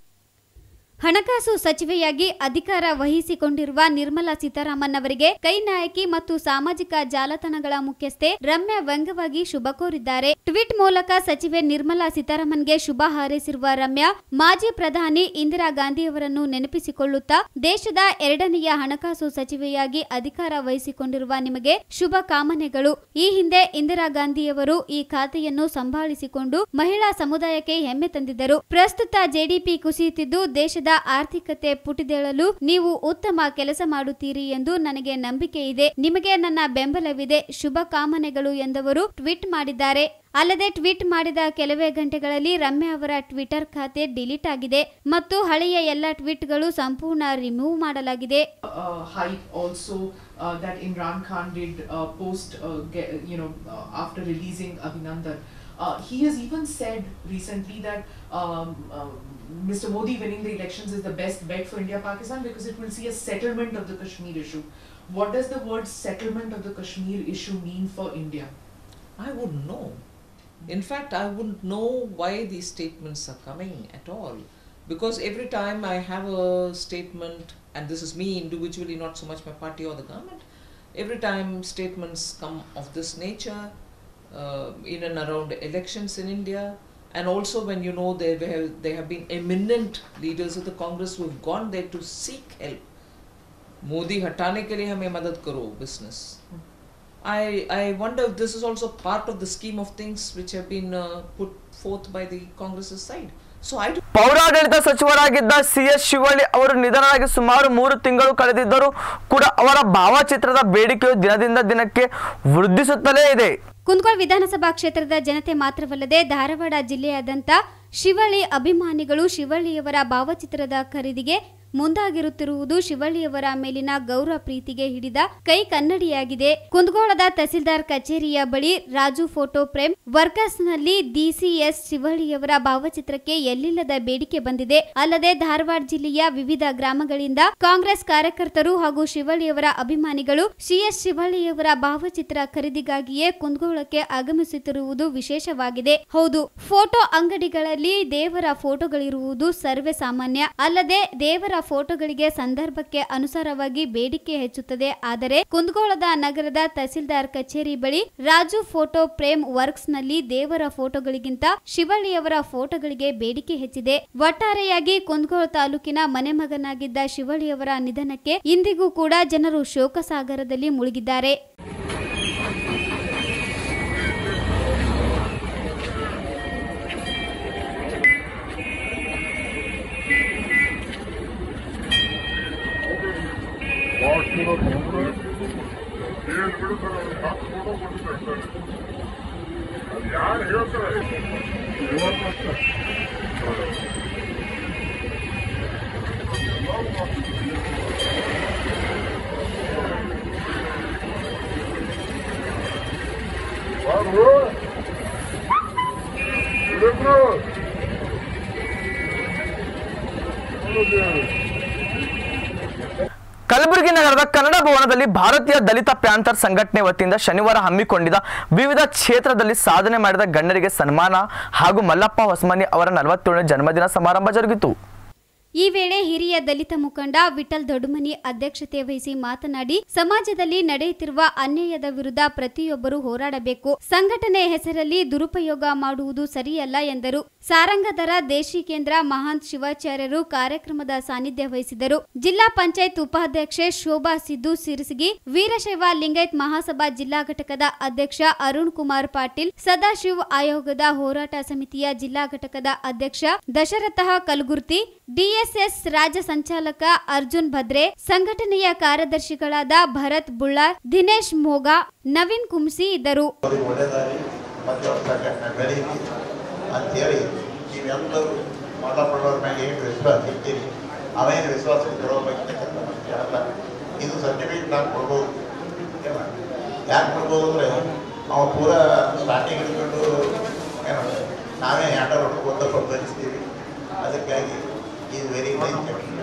ಹಣಕಾಸು ಸಚಿವೆಯಾಗಿ ಅಧಿಕಾರ ವಹಿಸಿಕೊಂಡಿರುವ ನಿರ್ಮಲಾ ಸೀತಾರಾಮನ್ ಅವರಿಗೆ ಕೈ ನಾಯಕಿ ಮತ್ತು ಸಾಮಾಜಿಕ ಜಾಲತಾಣಗಳ ಮುಖ್ಯಸ್ಥೆ ರಮ್ಯಾ ವ್ಯಂಗ್ಯವಾಗಿ ಶುಭ ಕೋರಿದ್ದಾರೆ ಟ್ವೀಟ್ ಮೂಲಕ ಸಚಿವೆ ನಿರ್ಮಲಾ ಸೀತಾರಾಮನ್ಗೆ ಶುಭ ಹಾರೈಸಿರುವ ರಮ್ಯಾ ಮಾಜಿ ಪ್ರಧಾನಿ ಇಂದಿರಾ ಗಾಂಧಿಯವರನ್ನು ನೆನಪಿಸಿಕೊಳ್ಳುತ್ತಾ ದೇಶದ ಎರಡನೆಯ ಹಣಕಾಸು ಸಚಿವೆಯಾಗಿ ಅಧಿಕಾರ ವಹಿಸಿಕೊಂಡಿರುವ ನಿಮಗೆ ಶುಭ ಕಾಮನೆಗಳು ಈ ಹಿಂದೆ ಇಂದಿರಾ ಗಾಂಧಿಯವರು ಈ ಖಾತೆಯನ್ನು ಸಂಭಾಳಿಸಿಕೊಂಡು ಮಹಿಳಾ ಸಮುದಾಯಕ್ಕೆ ಹೆಮ್ಮೆ ತಂದಿದ್ದರು ಪ್ರಸ್ತುತ ಜೆಡಿಪಿ ಕುಸಿಯುತ್ತಿದ್ದು ದೇಶದ ರಾಜ್ಯದ ಆರ್ಥಿಕತೆ ಪುಟಿದೇಳಲು ನೀವು ಉತ್ತಮ ಕೆಲಸ ಮಾಡುತ್ತೀರಿ ಎಂದು ನನಗೆ ನಂಬಿಕೆ ಇದೆ ನಿಮಗೆ ನನ್ನ ಬೆಂಬಲವಿದೆ ಶುಭ ಕಾಮನೆಗಳು ಎಂದವರು ಟ್ವೀಟ್ ಮಾಡಿದ್ದಾರೆ ಅಲ್ಲದೆ ಟ್ವೀಟ್ ಮಾಡಿದ ಕೆಲವೇ ಗಂಟೆಗಳಲ್ಲಿ ರಮ್ಯಾ ಅವರ ಟ್ವಿಟರ್ ಖಾತೆ ಡಿಲೀಟ್ ಆಗಿದೆ ಮತ್ತು ಹಳೆಯ ಎಲ್ಲ ಟ್ವೀಟ್ಗಳು ಸಂಪೂರ್ಣ ರಿಮೂವ್ ಮಾಡಲಾಗಿದೆ uh, hype also uh, that Imran Khan did uh, post, uh, ge- you know, uh, after releasing Abhinandan. Uh, he has even said recently that um, uh, Mr. Modi winning the elections is the best bet for India-Pakistan because it will see a settlement of the Kashmir issue. What does the word settlement of the Kashmir issue mean for India? I wouldn't know. In fact, I wouldn't know why these statements are coming at all. Because every time I have a statement, and this is me individually, not so much my party or the government, every time statements come of this nature, uh, in and around elections in India, and also when you know there have, there have been eminent leaders of the Congress who have gone there to seek help. Modi हटाने के लिए हमें मदद करो business. I, I wonder if this is also part of the scheme of things which have been uh, put forth by the Congress's side. So I do ಪೌರಾಡಳಿತ ಸಚಿವರಾಗಿದ್ದ C S Shivalli ಅವರು ನಿಧನರಾಗಿ ಸುಮಾರು ಮೂರು ತಿಂಗಳು ಕಳೆದಿದ್ದರೂ ಕೂಡ ಅವರ ಭಾವಚಿತ್ರದ ಬೇಡಿಕೆಯು ದಿನದಿಂದ ದಿನಕ್ಕೆ ವೃದ್ಧಿಸುತ್ತಲೇ ಇದೆ ಕುಂದಗೋಳ ವಿಧಾನಸಭಾ ಕ್ಷೇತ್ರದ ಜನತೆ ಮಾತ್ರವಲ್ಲದೆ ಧಾರವಾಡ ಜಿಲ್ಲೆಯಾದ್ಯಂತ ಶಿವಳ್ಳಿ ಅಭಿಮಾನಿಗಳು ಶಿವಳ್ಳಿಯವರ ಭಾವಚಿತ್ರದ ಖರೀದಿಗೆ ಮುಂದಾಗಿರುತ್ತಿರುವುದು ಶಿವಳ್ಳಿಯವರ ಮೇಲಿನ ಗೌರವ ಪ್ರೀತಿಗೆ ಹಿಡಿದ ಕೈ ಕನ್ನಡಿಯಾಗಿದೆ ಕುಂದಗೋಳದ ತಹಸೀಲ್ದಾರ್ ಕಚೇರಿಯ ಬಳಿ ರಾಜು ಫೋಟೋ ಫ್ರೇಮ್ ವರ್ಕರ್ಸ್ನಲ್ಲಿ ಡಿಸಿಎಸ್ ಶಿವಳ್ಳಿಯವರ ಭಾವಚಿತ್ರಕ್ಕೆ ಎಲ್ಲಿಲ್ಲದ ಬೇಡಿಕೆ ಬಂದಿದೆ ಅಲ್ಲದೆ ಧಾರವಾಡ ಜಿಲ್ಲೆಯ ವಿವಿಧ ಗ್ರಾಮಗಳಿಂದ ಕಾಂಗ್ರೆಸ್ ಕಾರ್ಯಕರ್ತರು ಹಾಗೂ ಶಿವಳ್ಳಿಯವರ ಅಭಿಮಾನಿಗಳು ಸಿಎಸ್ ಶಿವಳ್ಳಿಯವರ ಭಾವಚಿತ್ರ ಖರೀದಿಗಾಗಿಯೇ ಕುಂದಗೋಳಕ್ಕೆ ಆಗಮಿಸುತ್ತಿರುವುದು ವಿಶೇಷವಾಗಿದೆ ಹೌದು ಫೋಟೋ ಅಂಗಡಿಗಳಲ್ಲಿ ದೇವರ ಫೋಟೋಗಳಿರುವುದು ಸರ್ವೇ ಸಾಮಾನ್ಯ ಅಲ್ಲದೆ ದೇವರ ಫೋಟೋಗಳಿಗೆ ಸಂದರ್ಭಕ್ಕೆ ಅನುಸಾರವಾಗಿ ಬೇಡಿಕೆ ಹೆಚ್ಚುತ್ತದೆ ಆದರೆ ಕುಂದಗೋಳದ ನಗರದ ತಹಸೀಲ್ದಾರ್ ಕಚೇರಿ ಬಳಿ ರಾಜು ಫೋಟೋ ಫ್ರೇಮ್ ವರ್ಕ್ಸ್ ನಲ್ಲಿ ದೇವರ ಫೋಟೋಗಳಿಗಿಂತ ಶಿವಳ್ಳಿಯವರ ಫೋಟೋಗಳಿಗೆ ಬೇಡಿಕೆ ಹೆಚ್ಚಿದೆ ಒಟ್ಟಾರೆಯಾಗಿ ಕುಂದಗೋಳ ತಾಲೂಕಿನ ಮನೆಮಗನಾಗಿದ್ದ ಶಿವಳ್ಳಿಯವರ ನಿಧನಕ್ಕೆ ಇಂದಿಗೂ ಕೂಡ ಜನರು ಶೋಕಸಾಗರದಲ್ಲಿ ಮುಳುಗಿದ್ದಾರೆ ಕಲಬುರಗಿ ನಗರದ ಕನ್ನಡ ಭವನದಲ್ಲಿ ಭಾರತೀಯ ದಲಿತ ಪ್ಯಾಂಥರ್ ಸಂಘಟನೆ ವತಿಯಿಂದ ಶನಿವಾರ ಹಮ್ಮಿಕೊಂಡಿದ್ದ ವಿವಿಧ ಕ್ಷೇತ್ರದಲ್ಲಿ ಸಾಧನೆ ಮಾಡಿದ ಗಣ್ಯರಿಗೆ ಸನ್ಮಾನ ಹಾಗೂ ಮಲ್ಲಪ್ಪ ಹೊಸಮನಿ ಅವರ ನಲವತ್ತೇಳನೇ ಜನ್ಮದಿನ ಸಮಾರಂಭ ಜರುಗಿತು ಈ ವೇಳೆ ಹಿರಿಯ ದಲಿತ ಮುಖಂಡ ವಿಠಲ್ ದೊಡ್ಡಮನಿ ಅಧ್ಯಕ್ಷತೆ ವಹಿಸಿ ಮಾತನಾಡಿ ಸಮಾಜದಲ್ಲಿ ನಡೆಯುತ್ತಿರುವ ಅನ್ಯಾಯದ ವಿರುದ್ಧ ಪ್ರತಿಯೊಬ್ಬರು ಹೋರಾಡಬೇಕು ಸಂಘಟನೆ ಹೆಸರಲ್ಲಿ ದುರುಪಯೋಗ ಮಾಡುವುದು ಸರಿಯಲ್ಲ ಎಂದರು ಸಾರಂಗದರ ದೇಶಿ ಕೇಂದ್ರ ಮಹಾಂತ್ ಶಿವಾಚಾರ್ಯರು ಕಾರ್ಯಕ್ರಮದ ಸಾನ್ನಿಧ್ಯ ವಹಿಸಿದರು ಜಿಲ್ಲಾ ಪಂಚಾಯತ್ ಉಪಾಧ್ಯಕ್ಷೆ ಶೋಭಾ ಸಿದ್ದು ಸಿರಸಗಿ ವೀರಶೈವ ಲಿಂಗಾಯತ್ ಮಹಾಸಭಾ ಜಿಲ್ಲಾ ಘಟಕದ ಅಧ್ಯಕ್ಷ ಅರುಣ್ ಕುಮಾರ್ ಪಾಟೀಲ್ ಸದಾಶಿವ್ ಆಯೋಗದ ಹೋರಾಟ ಸಮಿತಿಯ ಜಿಲ್ಲಾ ಘಟಕದ ಅಧ್ಯಕ್ಷ ದಶರಥ ಕಲಗುರ್ತಿ ಡಿಎಸ್ಎಸ್ ರಾಜ್ಯ ಸಂಚಾಲಕ ಅರ್ಜುನ್ ಭದ್ರೆ ಸಂಘಟನೆಯ ಕಾರ್ಯದರ್ಶಿಗಳಾದ ಭರತ್ ಬುಳ್ಳಾರ್ ದಿನೇಶ್ ಮೋಗಾ ನವೀನ್ ಕುಂಸಿ ಇದ್ದರು ಅವ್ರಿಗೆ ಒಳ್ಳೆಯದಾಗಲಿ ಮತ್ತು ಅವ್ರ ಸಂಘಟನೆ ಬೆಳೀಲಿ ಅಂಥೇಳಿ ನೀವೆಲ್ಲರೂ ಮಲ್ಲಪ್ಪಳ್ಳವ್ರ ಮ್ಯಾಗೆ ಏನು ವಿಶ್ವಾಸ ಇದ್ದೀರಿ ಅವೇನು ವಿಶ್ವಾಸ ಇದ್ದಿರೋ ಬಗ್ಗೆ ಅಲ್ಲ ಇದು ಸರ್ಟಿಫಿಕೇಟ್ ನಾನು ಕೊಡ್ಬೋದು ಏನ ಯಾಕೆ ಕೊಡ್ಬೋದು ಅಂದರೆ ನಾವು ಪೂರ ಸ್ಟಾರ್ಟಿಂಗ್ ಹಿಡ್ಕೊಂಡು ಏನು ನಾವೇ ಆಟ ಹೊಡ್ಕೊಂತ ಬಯಸ್ತೀವಿ ಅದಕ್ಕಾಗಿ ಇದು ವೆರಿ ನೈಸ್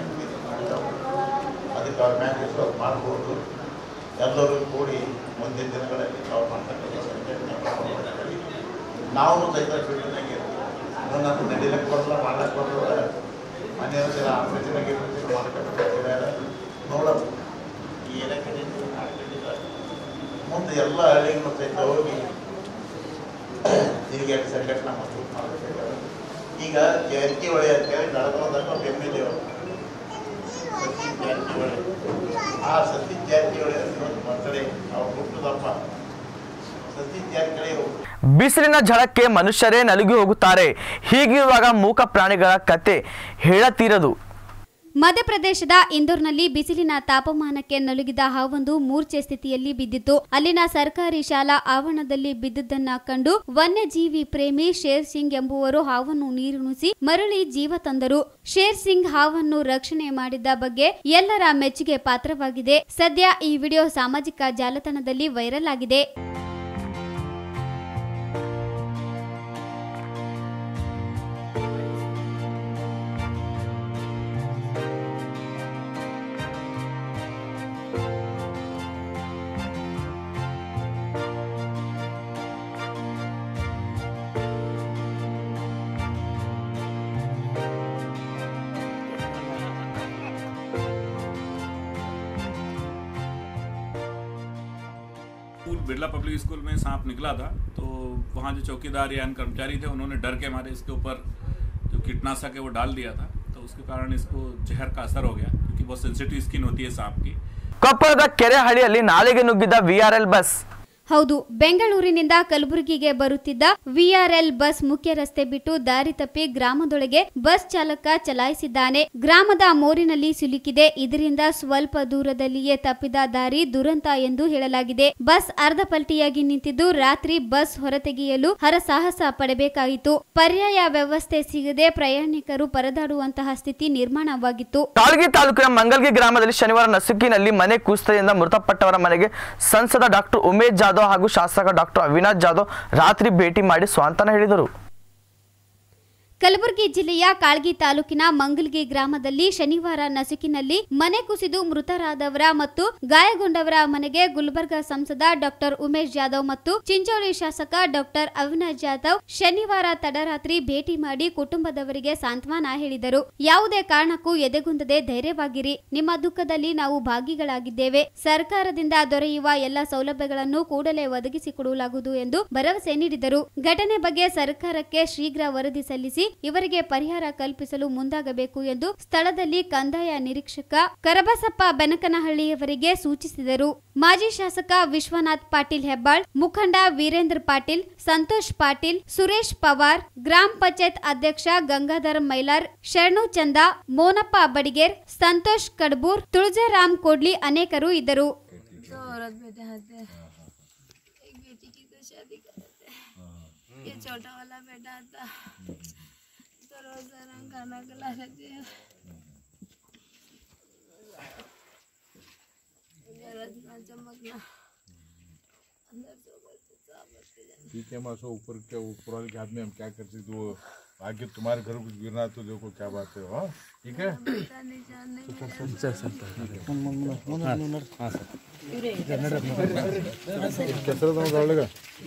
ಅದಕ್ಕೆ ಅವ್ರ ಮ್ಯಾಗ ವಿಶ್ವಾಸ ಮಾಡ್ಬೋದು ಎಲ್ಲರೂ ಕೂಡಿ ಮುಂದಿನ ದಿನಗಳಲ್ಲಿ ನಾವು ಮಾಡ್ತಕ್ಕಂಥ ಸಂಘಟನೆ ನಾವು ಸಹಿತ ಫೀಲ್ಡ್ನಾಗೆ ಇನ್ನೊಂದು ನಾನು ನಡಿಲಕ್ಕೆ ಬರಲ್ಲ ಮಾಡ್ಲಕ್ಕೆ ಬರಲ್ಲ ಮನೆ ಸಲ ಆಪರೇಷನಾಗೆ ಮಾಡ್ಕೊಂಡು ನೋಡೋಣ ಈ ಎಲೆಕ್ಷನ್ ಮುಂದೆ ಎಲ್ಲ ಹಳ್ಳಿಗಳು ಸಹಿತ ಹೋಗಿ ತಿರುಗಾಡಿ ಸಂಘಟನೆ ಮಜಬೂತ್ ಮಾಡಬೇಕಾದ್ರೆ ಈಗ ಜಾರಕಿಹೊಳಿ ಅಂತೇಳಿ ನಡ್ಕೊಂಡಾಗ ಒಬ್ಬ M L A Satish Jarkiholi ಆ ಸತೀಶ್ ಜಾರಕಿಹೊಳಿ ಇವತ್ತು ಬರ್ತಡೆ ಅವ್ರ ಹುಟ್ಟದಪ್ಪ ಸತೀಶ್ ಜಾರಕಿಹೊಳಿ ಬಿಸಿಲಿನ ಝಳಕ್ಕೆ ಮನುಷ್ಯರೇ ನಲುಗಿ ಹೋಗುತ್ತಾರೆ ಹೀಗಿರುವಾಗ ಮೂಕ ಪ್ರಾಣಿಗಳ ಕತೆ ಹೇಳತೀರದು ಮಧ್ಯಪ್ರದೇಶದ ಇಂದೋರ್ನಲ್ಲಿ ಬಿಸಿಲಿನ ತಾಪಮಾನಕ್ಕೆ ನಲುಗಿದ ಹಾವೊಂದು ಮೂರ್ಛೆ ಸ್ಥಿತಿಯಲ್ಲಿ ಬಿದ್ದಿತ್ತು ಅಲ್ಲಿನ ಸರ್ಕಾರಿ ಶಾಲಾ ಆವರಣದಲ್ಲಿ ಬಿದ್ದುದನ್ನ ಕಂಡು ವನ್ಯಜೀವಿ ಪ್ರೇಮಿ ಶೇರ್ ಸಿಂಗ್ ಎಂಬುವರು ಹಾವನ್ನು ನೀರುಣಿಸಿ ಮರಳಿ ಜೀವ ತಂದರು ಶೇರ್ ಸಿಂಗ್ ಹಾವನ್ನು ರಕ್ಷಣೆ ಮಾಡಿದ ಬಗ್ಗೆ ಎಲ್ಲರ ಮೆಚ್ಚುಗೆ ಪಾತ್ರವಾಗಿದೆ ಸದ್ಯ ಈ ವಿಡಿಯೋ ಸಾಮಾಜಿಕ ಜಾಲತಾಣದಲ್ಲಿ ವೈರಲ್ ಆಗಿದೆ स्कूल बिरला पब्लिक स्कूल में सांप निकला था तो वहाँ जो चौकीदार या अन्य कर्मचारी थे उन्होंने डर के मारे इसके ऊपर जो कीटनाशक है वो डाल दिया था तो उसके कारण इसको जहर का असर हो गया क्योंकि बहुत सेंसिटिव स्किन होती है सांप की ಕೊಪ್ಪಳದ ಕೆರೆಹಳ್ಳಿಯಲ್ಲಿ ನಾಲೆಗೆ ನುಗ್ಗಿದ ವಿಆರ್ಎಲ್ ಬಸ್ ಹೌದು ಬೆಂಗಳೂರಿನಿಂದ ಕಲಬುರಗಿಗೆ ಬರುತ್ತಿದ್ದ ವಿಆರ್ಎಲ್ ಬಸ್ ಮುಖ್ಯ ರಸ್ತೆ ಬಿಟ್ಟು ದಾರಿ ತಪ್ಪಿ ಗ್ರಾಮದೊಳಗೆ ಬಸ್ ಚಾಲಕ ಚಲಾಯಿಸಿದ್ದಾನೆ ಗ್ರಾಮದ ಮೋರಿನಲ್ಲಿ ಸಿಲುಕಿದೆ ಇದರಿಂದ ಸ್ವಲ್ಪ ದೂರದಲ್ಲಿಯೇ ತಪ್ಪಿದ ದಾರಿ ದುರಂತ ಎಂದು ಹೇಳಲಾಗಿದೆ ಬಸ್ ಅರ್ಧ ಪಲ್ಟಿಯಾಗಿ ನಿಂತಿದ್ದು ರಾತ್ರಿ ಬಸ್ ಹೊರತೆಗೆಯಲು ಹರಸಾಹಸ ಪಡಬೇಕಾಯಿತು ಪರ್ಯಾಯ ವ್ಯವಸ್ಥೆ ಸಿಗದೆ ಪ್ರಯಾಣಿಕರು ಪರದಾಡುವಂತಹ ಸ್ಥಿತಿ ನಿರ್ಮಾಣವಾಗಿತ್ತು ಕಾಳಗಿ ತಾಲೂಕಿನ ಮಂಗಲ್ಗಿ ಗ್ರಾಮದಲ್ಲಿ ಶನಿವಾರ ನಸುಕಿನಲ್ಲಿ ಮನೆ ಕುಸಿತದಿಂದ ಮೃತಪಟ್ಟವರ ಮನೆಗೆ ಸಂಸದ ಡಾಕ್ಟರ್ ಉಮೇಶ್ ಜಾಧವ್ ಹಾಗೂ ಶಾಸಕ ಡಾಕ್ಟರ್ ಅವಿನಾಶ್ ಜಾಧವ್ ರಾತ್ರಿ ಭೇಟಿ ಮಾಡಿ ಸ್ವಾಂತನ ಹೇಳಿದರು ಕಲಬುರಗಿ ಜಿಲ್ಲೆಯ ಕಾಳ್ಗಿ ತಾಲೂಕಿನ ಮಂಗಲ್ಗಿ ಗ್ರಾಮದಲ್ಲಿ ಶನಿವಾರ ನಸುಕಿನಲ್ಲಿ ಮನೆ ಕುಸಿದು ಮೃತರಾದವರ ಮತ್ತು ಗಾಯಗೊಂಡವರ ಮನೆಗೆ ಗುಲ್ಬರ್ಗಾ ಸಂಸದ ಡಾಕ್ಟರ್ ಉಮೇಶ್ ಜಾಧವ್ ಮತ್ತು ಚಿಂಚೋಳಿ ಶಾಸಕ ಡಾಕ್ಟರ್ ಅವಿನಾಶ್ ಜಾಧವ್ ಶನಿವಾರ ತಡರಾತ್ರಿ ಭೇಟಿ ಮಾಡಿ ಕುಟುಂಬದವರಿಗೆ ಸಾಂತ್ವನ ಹೇಳಿದರು ಯಾವುದೇ ಕಾರಣಕ್ಕೂ ಎದೆಗುಂದದೆ ಧೈರ್ಯವಾಗಿರಿ ನಿಮ್ಮ ದುಃಖದಲ್ಲಿ ನಾವು ಭಾಗಿಗಳಾಗಿದ್ದೇವೆ ಸರ್ಕಾರದಿಂದ ದೊರೆಯುವ ಎಲ್ಲ ಸೌಲಭ್ಯಗಳನ್ನು ಕೂಡಲೇ ಒದಗಿಸಿಕೊಡಲಾಗುವುದು ಎಂದು ಭರವಸೆ ನೀಡಿದರು ಘಟನೆ ಬಗ್ಗೆ ಸರ್ಕಾರಕ್ಕೆ ಶೀಘ್ರ ವರದಿ ಸಲ್ಲಿಸಿ ಇವರಿಗೆ ಪರಿಹಾರ ಕಲ್ಪಿಸಲು ಮುಂದಾಗಬೇಕು ಎಂದು ಸ್ಥಳದಲ್ಲಿ ಕಂದಾಯ ನಿರೀಕ್ಷಕ ಕರಬಸಪ್ಪ ಬೆನಕನಹಳ್ಳಿಯವರಿಗೆ ಸೂಚಿಸಿದರು ಮಾಜಿ ಶಾಸಕ ವಿಶ್ವನಾಥ್ ಪಾಟೀಲ್ ಹೆಬ್ಬಾಳ್ ಮುಖಂಡ ವೀರೇಂದ್ರ ಪಾಟೀಲ್ ಸಂತೋಷ್ ಪಾಟೀಲ್ ಸುರೇಶ್ ಪವಾರ್ ಗ್ರಾಮ ಪಂಚಾಯತ್ ಅಧ್ಯಕ್ಷ ಗಂಗಾಧರ ಮೈಲಾರ್ ಶರಣು ಚಂದ ಮೋನಪ್ಪ ಬಡಿಗೇರ್ ಸಂತೋಷ್ ಕಡ್ಬೂರ್ ತುಳಜಾರಾಮ್ ಕೋಡ್ಲಿ ಅನೇಕರು ಇದ್ದರು दो औरत बेटे आते एक बेटी की तो शादी कर देते ये छोटा वाला बेटा आता तो रोज रंग खाना खिला देते हैं गरज ना चमकना अंदर से ऊपर से साफ करते जाना ठीक है मासो ऊपर क्या ऊपर वाले के हाथ में हम क्या कर सकते वो आगे तुम्हारे घर कुछ गिरना तो देखो क्या बात है हाँ ठीक है बेटा निशान नहीं ಕೆಸರು ನಮ್ಗೆ ಒಳಗೆ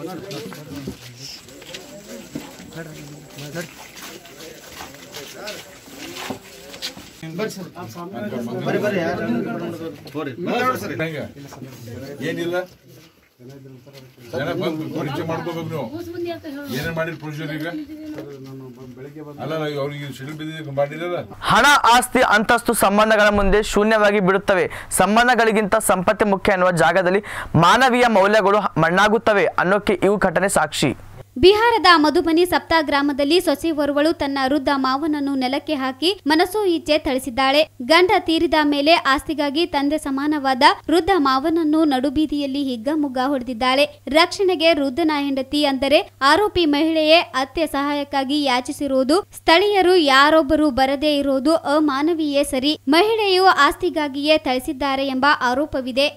ಹೆಂಗೆ? ಏನಿಲ್ಲ ಜನ ಬಂದು ಪರಿಚಯ ಮಾಡ್ಕೋಬೇಕು ನೀವು ಏನೇನ್ ಮಾಡಿರಿ ಪುರುಷರು ಈಗ ಅಲ್ಲ ಅಲ್ಲ, ಅವ್ರಿಗೆ ಸಿಡಿಲ್ ಬಿದ್ದಿದ್ದು ಮಾಡಿರಲ್ಲ ಹಣ ಆಸ್ತಿ ಅಂತಸ್ತು ಸಂಬಂಧಗಳ ಮುಂದೆ ಶೂನ್ಯವಾಗಿ ಬಿಡುತ್ತವೆ ಸಂಬಂಧಗಳಿಗಿಂತ ಸಂಪತ್ತಿ ಮುಖ್ಯ ಎನ್ನುವ ಜಾಗದಲ್ಲಿ ಮಾನವೀಯ ಮೌಲ್ಯಗಳು ಮಣ್ಣಾಗುತ್ತವೆ ಅನ್ನೋಕೆ ಇವು ಘಟನೆ ಸಾಕ್ಷಿ ಬಿಹಾರದ ಮಧುಬನಿ ಸಪ್ತಾ ಗ್ರಾಮದಲ್ಲಿ ಸೊಸೆಯೋರ್ವಳು ತನ್ನ ವೃದ್ಧ ಮಾವನನ್ನು ನೆಲಕ್ಕೆ ಹಾಕಿ ಮನಸ್ಸೋ ಇಚ್ಛೆ ಥಳಿಸಿದ್ದಾಳೆ ಗಂಡ ತೀರಿದ ಮೇಲೆ ಆಸ್ತಿಗಾಗಿ ತಂದೆ ಸಮಾನವಾದ ವೃದ್ಧ ಮಾವನನ್ನು ನಡುಬೀದಿಯಲ್ಲಿ ಹಿಗ್ಗಮುಗ್ಗ ಹೊಡೆದಿದ್ದಾಳೆ ರಕ್ಷಣೆಗೆ ವೃದ್ಧನ ಹೆಂಡತಿ ಅಂದರೆ ಆರೋಪಿ ಮಹಿಳೆಯೇ ಅತ್ಯ ಸಹಾಯಕ್ಕಾಗಿ ಯಾಚಿಸಿರುವುದು ಸ್ಥಳೀಯರು ಯಾರೊಬ್ಬರು ಬರದೇ ಇರೋದು ಅಮಾನವೀಯೇ ಸರಿ ಮಹಿಳೆಯು ಆಸ್ತಿಗಾಗಿಯೇ ಥಳಿಸಿದ್ದಾರೆ ಎಂಬ ಆರೋಪವಿದೆ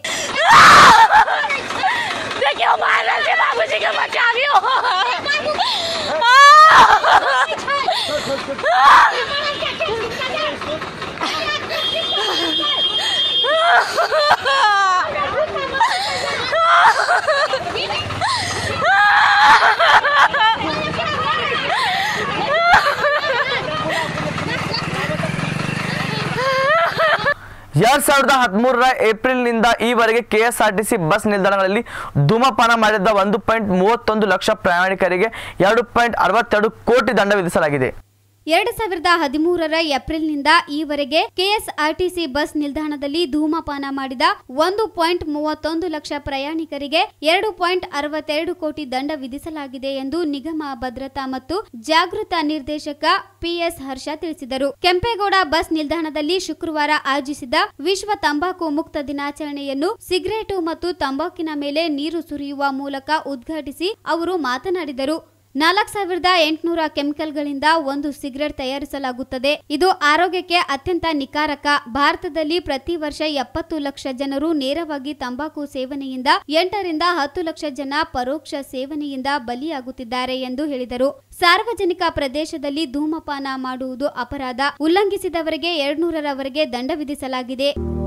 देखिए मारा से बाबूजी को बचा रही हो ಎರಡ್ ಸಾವಿರದ ಹದಿಮೂರರ ಏಪ್ರಿಲ್ನಿಂದ ಈವರೆಗೆ ಕೆಎಸ್ಆರ್ಟಿಸಿ ಬಸ್ ನಿಲ್ದಾಣಗಳಲ್ಲಿ ಧೂಮಪಾನ ಮಾಡಿದ್ದ ಒಂದು ಪಾಯಿಂಟ್ ಮೂವತ್ತೊಂದು ಲಕ್ಷ ಪ್ರಯಾಣಿಕರಿಗೆ ಎರಡು ಪಾಯಿಂಟ್ ಅರವತ್ತೆರಡು ಕೋಟಿ ದಂಡ ವಿಧಿಸಲಾಗಿದೆ ಎರಡು ಸಾವಿರದ ಹದಿಮೂರರ ಏಪ್ರಿಲ್ನಿಂದ ಈವರೆಗೆ ಕೆಎಸ್ಆರ್ಟಿಸಿ ಬಸ್ ನಿಲ್ದಾಣದಲ್ಲಿ ಧೂಮಪಾನ ಮಾಡಿದ ಒಂದು ಪಾಯಿಂಟ್ ಮೂವತ್ತೊಂದು ಲಕ್ಷ ಪ್ರಯಾಣಿಕರಿಗೆ ಎರಡು ಪಾಯಿಂಟ್ ಅರವತ್ತೆರಡು ಕೋಟಿ ದಂಡ ವಿಧಿಸಲಾಗಿದೆ ಎಂದು ನಿಗಮ ಭದ್ರತಾ ಮತ್ತು ಜಾಗೃತ ನಿರ್ದೇಶಕ ಪಿಎಸ್ ಹರ್ಷ ತಿಳಿಸಿದರು ಕೆಂಪೇಗೌಡ ಬಸ್ ನಿಲ್ದಾಣದಲ್ಲಿ ಶುಕ್ರವಾರ ಆಯೋಜಿಸಿದ ವಿಶ್ವ ತಂಬಾಕು ಮುಕ್ತ ದಿನಾಚರಣೆಯನ್ನು ಸಿಗರೇಟು ಮತ್ತು ತಂಬಾಕಿನ ಮೇಲೆ ನೀರು ಸುರಿಯುವ ಮೂಲಕ ಉದ್ಘಾಟಿಸಿ ಅವರು ಮಾತನಾಡಿದರು ನಾಲ್ಕು ಸಾವಿರದ ಎಂಟುನೂರ ಕೆಮಿಕಲ್ಗಳಿಂದ ಒಂದು ಸಿಗರೆಟ್ ತಯಾರಿಸಲಾಗುತ್ತದೆ ಇದು ಆರೋಗ್ಯಕ್ಕೆ ಅತ್ಯಂತ ನಿಕಾರಕ ಭಾರತದಲ್ಲಿ ಪ್ರತಿ ವರ್ಷ ಎಪ್ಪತ್ತು ಲಕ್ಷ ಜನರು ನೇರವಾಗಿ ತಂಬಾಕು ಸೇವನೆಯಿಂದ ಎಂಟರಿಂದ ಹತ್ತು ಲಕ್ಷ ಜನ ಪರೋಕ್ಷ ಸೇವನೆಯಿಂದ ಬಲಿಯಾಗುತ್ತಿದ್ದಾರೆ ಎಂದು ಹೇಳಿದರು ಸಾರ್ವಜನಿಕ ಪ್ರದೇಶದಲ್ಲಿ ಧೂಮಪಾನ ಮಾಡುವುದು ಅಪರಾಧ ಉಲ್ಲಂಘಿಸಿದವರಿಗೆ ಎರಡ್ನೂರರವರೆಗೆ ದಂಡ ವಿಧಿಸಲಾಗಿದೆ